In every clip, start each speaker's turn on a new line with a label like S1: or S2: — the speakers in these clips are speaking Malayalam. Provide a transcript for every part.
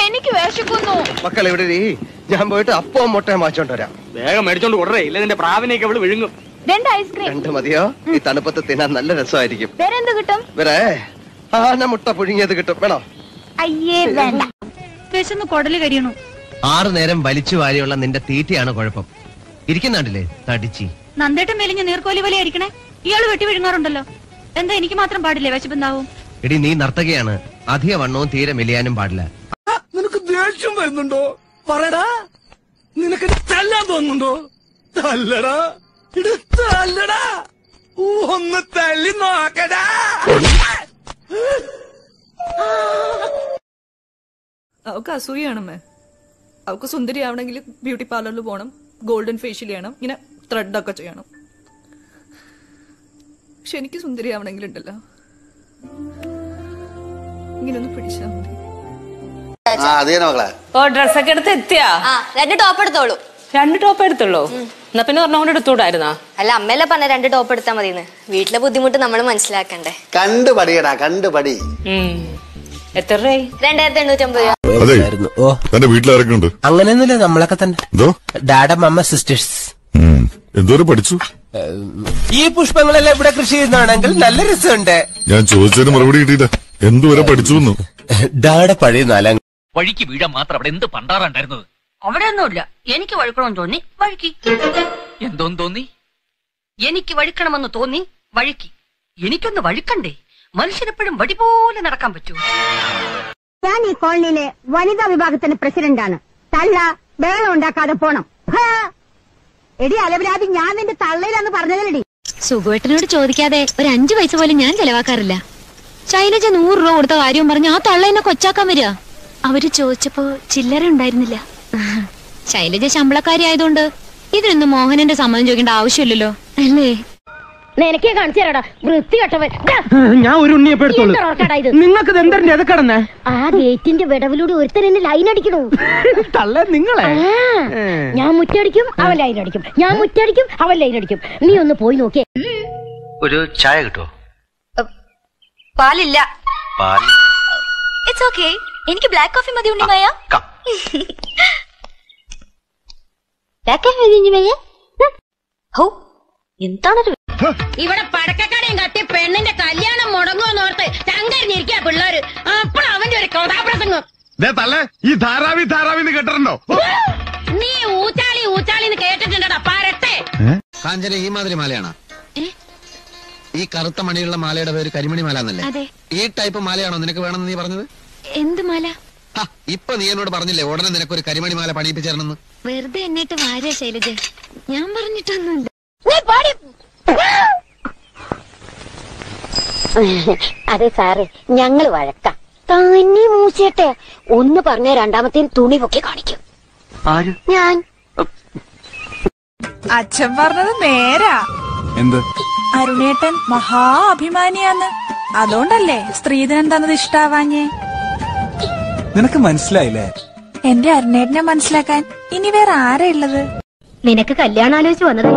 S1: എനിക്ക് വിശക്കുന്നു
S2: മക്കൾ ഇവിടെ ഇരി. ഞാൻ പോയിട്ട് അപ്പവും മുട്ടയും വാങ്ങിച്ചോണ്ട് വരാം
S3: വേഗം മേടിച്ചോണ്ട് കൊടറേ ഇല്ല നിന്റെ പ്രാവിനെയൊക്കെ അവള് വിഴുങ്ങും
S1: രണ്ട് ഐസ്ക്രീം
S2: രണ്ട് മതിയോ ഈ തണുപ്പത്ത് തിന്നാൻ നല്ല രസമായിരിക്കും
S1: വേറെ എന്ത് കിട്ടും
S2: വരെ ആന മുട്ട പുഴുങ്ങിയത് കിട്ടും വേണോ
S1: അയ്യേ വേണ്ട
S4: വിശന്ന് കൊടല് കരിയണു
S2: ആറു നേരം വലിച്ചു വാരിയുള്ള നിന്റെ തീറ്റയാണ് കുഴപ്പം ഇരിക്കുന്നുണ്ടല്ലേ തടിച്ചി
S4: നന്ദേട്ടൻ മെലിഞ്ഞ നീർക്കോലി പോലെ ആയിരിക്കണേ ഇയാള് വെട്ടി വിഴുങ്ങാറുണ്ടല്ലോ എന്താ എനിക്ക് മാത്രം പാടില്ലേ വിശപ്പുണ്ടാവും
S2: എടി നീ നർത്തകിയാണ് അധിക വണ്ണവും തീരെ മെലിയാനും പാടില്ല
S5: നിനക്ക് ദേഷ്യം വരുന്നുണ്ടോ പറയടാ നിനക്ക് തല്ലാൻ തോന്നുന്നുണ്ടോ തല്ലടാ ഇത് തല്ലടാ ഒന്ന് തല്ലി നോക്കടാ
S6: അവൾക്ക് അസൂയാണമ്മേ അവൾക്ക് സുന്ദരി ആവണമെങ്കിൽ ബ്യൂട്ടി പാർലറിൽ പോകണം ഗോൾഡൻ ഫേഷ്യൽ ചെയ്യണം ഇങ്ങനെ ത്രെഡൊക്കെ ചെയ്യണം പക്ഷെ എനിക്ക് സുന്ദരി ആവണമെങ്കിലുണ്ടല്ലോ ഇങ്ങനെ ഒന്ന് പിടിച്ചാൽ മതി
S7: ആ അതേ മകളെ
S8: ഓ ഡ്രസ്സൊക്കെ എടുത്ത് എത്തിയാ
S9: ആ രണ്ട് ടോപ്പ് എടുത്തോളൂ
S8: രണ്ട് ടോപ്പ് എടുത്തുള്ളൂ എന്നാ പിന്നെ ഒരെണ്ണം കൊണ്ട് എടുത്തുകൂടായിരുന്നാ
S9: അല്ല അമ്മയല്ലേ പറഞ്ഞ രണ്ട് ടോപ്പ് എടുത്താൽ മതിന്ന് വീട്ടിലെ ബുദ്ധിമുട്ട് നമ്മൾ മനസ്സിലാക്കണ്ടേ
S7: കണ്ടു പടിയടാ കണ്ടു പടി
S8: എത്ര രൂപയായി
S9: രണ്ടായിരത്തി എണ്ണൂറ്റമ്പത് രൂപ
S10: അതെ തന്റെ വീട്ടിലാരൊക്കെ ഉണ്ട്
S11: അങ്ങനെയൊന്നുമില്ല നമ്മളൊക്കെ തന്നെ
S10: എന്തോ
S11: ഡാഡ മമ്മ സിസ്റ്റേഴ്സ്
S10: ഉം. എന്തോരം പഠിച്ചു
S11: ഈ പുഷ്പങ്ങളെല്ലാം ഇവിടെ കൃഷി ചെയ്യുന്നതാണെങ്കിൽ നല്ല രസമുണ്ട്
S10: ഞാൻ ചോദിച്ചതിന് മറുപടി കിട്ടിയില്ല എന്തുവരെ പഠിച്ചു എന്ന്
S11: ഡാഡ പഴയ നാലാം
S12: വഴിക്ക് വീഴാൻ മാത്രം അവിടെ എന്ത് പണ്ടാറുണ്ടായിരുന്നത്
S13: അവിടെ ഒന്നുമില്ല എനിക്ക് വഴുക്കണമെന്ന് തോന്നി വഴുക്കി
S12: എന്തോന്ന് തോന്നി
S13: എനിക്ക് വഴുക്കണമെന്ന് തോന്നി വഴുക്കി എനിക്കൊന്ന് വഴുക്കണ്ടേ മനുഷ്യനെപ്പോഴും വടി പോലെ നടക്കാൻ പറ്റൂ
S14: ഞാൻ ഈ കോളനിയിലെ വനിതാ വിഭാഗത്തിന്റെ പ്രസിഡന്റാണ് തള്ള ബേളം ഉണ്ടാക്കാതെ പോണം ഹാ. എടി അലവരാതി ഞാൻ നിന്റെ തള്ളയിലാന്ന് പറഞ്ഞതല്ലടി
S15: സുഖുവേട്ടനോട് ചോദിക്കാതെ ഒരു അഞ്ചു പൈസ പോലും ഞാൻ ചെലവാക്കാറില്ല ശൈലജ നൂറ് രൂപ കൊടുത്ത കാര്യവും പറഞ്ഞ് ആ തള്ള എന്നെ കൊച്ചാക്കാൻ വരിക അവര് ചോദിച്ചപ്പോ ചില്ലറ ഉണ്ടായിരുന്നില്ല ശൈലജ ശമ്പളക്കാരി ആയതുകൊണ്ട് ഇതിനൊന്നും മോഹനന്റെ സമ്മതം ചോദിക്കേണ്ട ആവശ്യമില്ലല്ലോ അല്ലേ
S14: നിനക്കേ കാണിച്ചു തരാടാ വൃത്തി കെട്ടവൻ ദാ,
S16: ഞാൻ ഒരു ഉണ്ണിയപ്പോ എടുത്തോളൂ
S14: എന്തൊരു ഉറക്കാടാ ഇത്?
S16: നിങ്ങൾക്ക് ഇത് എന്തരന്റെ അത് കടന്നേ
S14: ആ ഗേറ്റിന്റെ വിടവിലൂടെ ഒരുത്തൻ എന്നെ ലൈൻ അടിക്കണു
S16: തള്ള നിങ്ങളെ
S14: ആ, ഞാൻ മുറ്റടിക്കും അവൻ ലൈൻ അടിക്കും ഞാൻ മുറ്റടിക്കും അവൻ ലൈൻ അടിക്കും നീ ഒന്ന് പോയി നോക്കിയേ
S17: ഒരു ചായ കിട്ടുമോ
S9: പാലില്ല
S17: പാൽ
S9: ഇറ്റ്സ് ഓക്കെ എനിക്ക് ബ്ലാക്ക് കോഫി മതി ഉണ്ണിമായ ബ്ലാക്ക് കോഫി മതി ഉണ്ണിമായ ഹോ എന്താണൊരു
S13: ഇവിടെ പടക്കക്കടയും കത്തി പെണ്ണിന്റെ കല്യാണം മുടങ്ങുമെന്ന് ഓർത്ത് ചങ്കരിഞ്ഞിരിക്കാ പിള്ളേര് അപ്പോൾ അവന്റെ ഒരു കഥാപ്രസംഗം
S5: തള്ളേ ഈ ധാരാവി ധാരാവിന്ന് കേട്ടിട്ടുണ്ടോ
S13: നീ ഊച്ചാളി ഊച്ചാളിന്ന് കേട്ടിട്ടുണ്ടടാ പരട്ടെ
S2: കാഞ്ചന ഈ മാതിരി മാലയാണോ ഈ കറുത്ത മണിയുള്ള മാലയുടെ പേര് കരിമണി മാല എന്നല്ലേ
S15: അതെ
S2: ഈ ടൈപ്പ് മാലയാണോ നിനക്ക് വേണമെന്ന് നീ പറഞ്ഞത്
S15: എന്ത് മാല
S2: ഹ, ഇപ്പൊ നീ എന്നോട് പറഞ്ഞില്ലേ ഉടനെ നിനക്കൊരു കരിമണി മാല പണിയിപ്പിച്ചേരണമെന്ന്
S15: വെറുതെ എന്നിട്ട് വാര ശൈലജ ഞാൻ പറഞ്ഞിട്ടൊന്നുമില്ല
S14: അതെ സാറേ ഞങ്ങള് വഴക്കാം തന്നെ മൂച്ചേട്ടെ ഒന്ന് പറഞ്ഞ രണ്ടാമത്തെ തുണി പൊക്കി കാണിക്കും
S17: ആര്
S14: ഞാൻ
S1: അച്ഛൻ പറഞ്ഞത് നേരാ
S5: എന്ത്
S1: അരുണേട്ടൻ മഹാ അഭിമാനിയാന്ന് അതുകൊണ്ടല്ലേ സ്ത്രീധനം തന്നത് ഇഷ്ടാവാഞ്ഞേ
S5: നിനക്ക് മനസ്സിലായില്ലേ
S1: എന്റെ അരുണേട്ടനെ മനസ്സിലാക്കാൻ ഇനി വേറെ ആരാ ഉള്ളത്
S14: നിനക്ക് കല്യാണം ആലോചിച്ച് വന്നതേ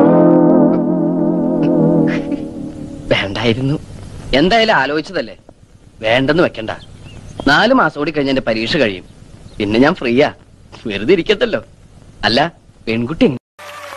S3: വേണ്ടായിരുന്നു എന്തായാലും ആലോചിച്ചതല്ലേ വേണ്ടെന്ന് വെക്കണ്ട നാല് മാസം കൂടി കഴിഞ്ഞ എന്റെ പരീക്ഷ കഴിയും പിന്നെ ഞാൻ ഫ്രീയാ വെറുതെ ഇരിക്കത്തല്ലോ അല്ല പെൺകുട്ടി എങ്ങനെ?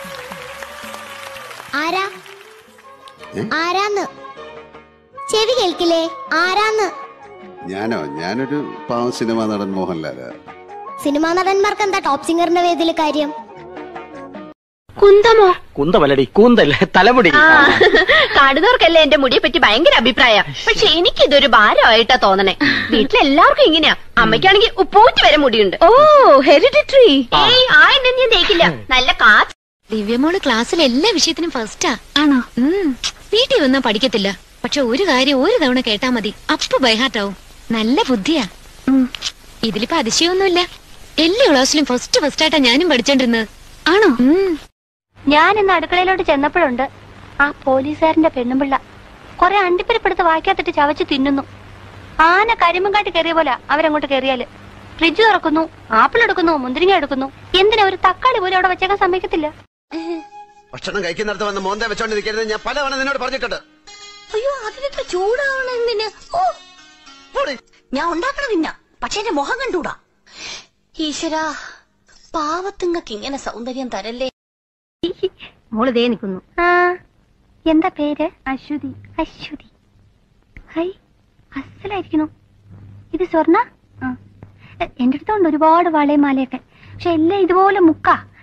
S14: ആരാ ആരാന്ന് ചെവി കേൾക്കില്ലേ ആരാന്ന്
S7: ഞാനോ ഞാനൊരു പാവം സിനിമാ നടൻ മോഹൻലാല്
S14: സിനിമാ നടന്മാർക്ക് എന്താ ടോപ്പ് സിംഗറിന്റെ വേദിയിലെ കാര്യം
S3: കുന്തമോ കുന്തമല്ലടി കൂന്തല്ലേ തലമുടി
S13: കാണുന്നവർക്കല്ലേ എന്റെ മുടിയെ പറ്റി ഭയങ്കര അഭിപ്രായം പക്ഷെ എനിക്കിതൊരു ഭാരമായിട്ടാ തോന്നണേ വീട്ടിലെല്ലാവർക്കും ഇങ്ങനെയാ അമ്മയ്ക്കാണെങ്കിൽ ഉപ്പൂറ്റി വരെ മുടിയുണ്ട്
S15: ഓ ഹെറിഡിറ്ററി
S13: ഏയ് ആ എന്നെ ഞാൻ തേക്കില്ല നല്ല കാ
S15: ദിവ്യമോള് ക്ലാസ്സിൽ എല്ലാ വിഷയത്തിനും ഫസ്റ്റാ ആണോ വീട്ടിൽ വന്നാ പഠിക്കത്തില്ല പക്ഷെ ഒരു കാര്യം ഒരു തവണ കേട്ടാ മതി അപ്പൊ ബൈഹാർട്ടാവും നല്ല ബുദ്ധിയാ ഇതിലിപ്പോ അതിശയൊന്നുമില്ല എല്ലാ ക്ലാസ്സിലും ഫസ്റ്റ് ഫസ്റ്റ് ആയിട്ടാ ഞാനും പഠിച്ചോണ്ടിരുന്നത് ആണോ
S14: ഞാൻ ഇന്ന് അടുക്കളയിലോട്ട് ചെന്നപ്പോഴുണ്ട് ആ പോലീസുകാരന്റെ പെണ്ണുപിള്ള കുറെ അണ്ടിപ്പരിപ്പെടുത്ത് വായിക്കാത്തിട്ട് ചവച്ച് തിന്നുന്നു ആന കരിമ്പും കാട്ടി കയറിയ പോലെ അവരങ്ങോട്ട് കയറിയാല് ഫ്രിഡ്ജ് തുറക്കുന്നു ആപ്പിൾ എടുക്കുന്നു മുന്തിരിങ്ങ എടുക്കുന്നു എന്തിനാ ഒരു തക്കാളി പോലും അവിടെ വെച്ചേക്കാൻ സമ്മതിക്കത്തില്ല
S7: ഭക്ഷണം കഴിക്കുന്നിടത്ത് വന്ന് മോന്തെ വെച്ചോണ്ടിരിക്കരുത് ഞാൻ പലവണ നിന്നോട് പറഞ്ഞിട്ടുണ്ട്
S13: അയ്യോ അതിനൊക്കെ ചൂടാവണം എന്തിന് ഓ ഞാൻ ഉണ്ടാക്കണ തിന്ന പക്ഷെ എന്റെ മുഖം കണ്ടൂടാ
S14: ഈശ്വരാ പാവത്തുങ്ങക്ക് ഇങ്ങനെ സൗന്ദര്യം തരല്ലേ
S13: മോള് ദേ നിൽക്കുന്നു
S14: ആ എന്താ പേര് അശ്വതി അശ്വതി ഹൈ അസലായിരിക്കണു ഇത് സ്വർണ്ണ ആ. എ- എന്റെ അടുത്തുണ്ട് ഒരുപാട് വളയും മാലയൊക്കെ പക്ഷെ എല്ലാം ഇതുപോലെ മുക്ക